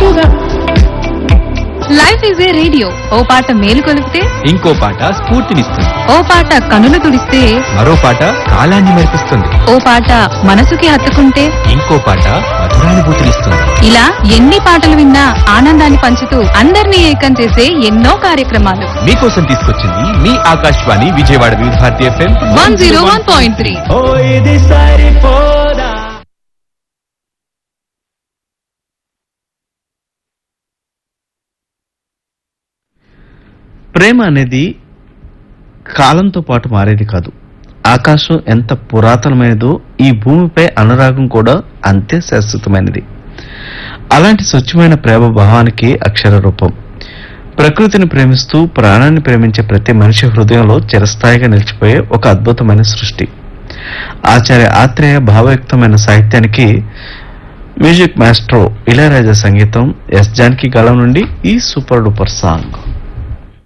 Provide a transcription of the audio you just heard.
పాటుగా life is a radio ఓ పాట మేలు కొలిపితే ఇంకో పాట స్ఫూర్తినిస్తుంది ఓ పాట కనులు తుడిస్తే మరో పాట కాలాన్ని మెరిపిస్తుంది ఓ పాట మనసుకి హత్తుకుంటే ఇంకో పాట మధురానుభూతినిస్తుంది ఇలా ఎన్ని పాటలు విన్నా ఆనందాన్ని పంచుతూ అందరినీ ఏకం చేసే ఎన్నో కార్యక్రమాలు మీకోసం తీసుకొచ్చింది మీ Akashvani Vijayawada Vividh Bharati FM one zero one point three ఓ ఇది సరిపోదా ప్రేమ అనేది కాలంతో పాటు మారేది కాదు ఆకాశం ఎంత పురాతనమైనదో ఈ భూమిపై అనురాగం కూడా అంతే శాశ్వతమైనది అలాంటి స్వచ్ఛమైన ప్రేమ భావానికి అక్షర రూపం ప్రకృతిని ప్రేమిస్తూ ప్రాణాన్ని ప్రేమించే ప్రతి మనిషి హృదయంలో చిరస్థాయిగా నిలిచిపోయే ఒక అద్భుతమైన సృష్టి ఆచార్య ఆత్రేయ భావయుక్తమైన సాహిత్యానికి మ్యూజిక్ మాస్ట్రో ఇళయరాజా సంగీతం ఎస్ జానకి గళం నుండి ఈ సూపర్ డూపర్ సాంగ్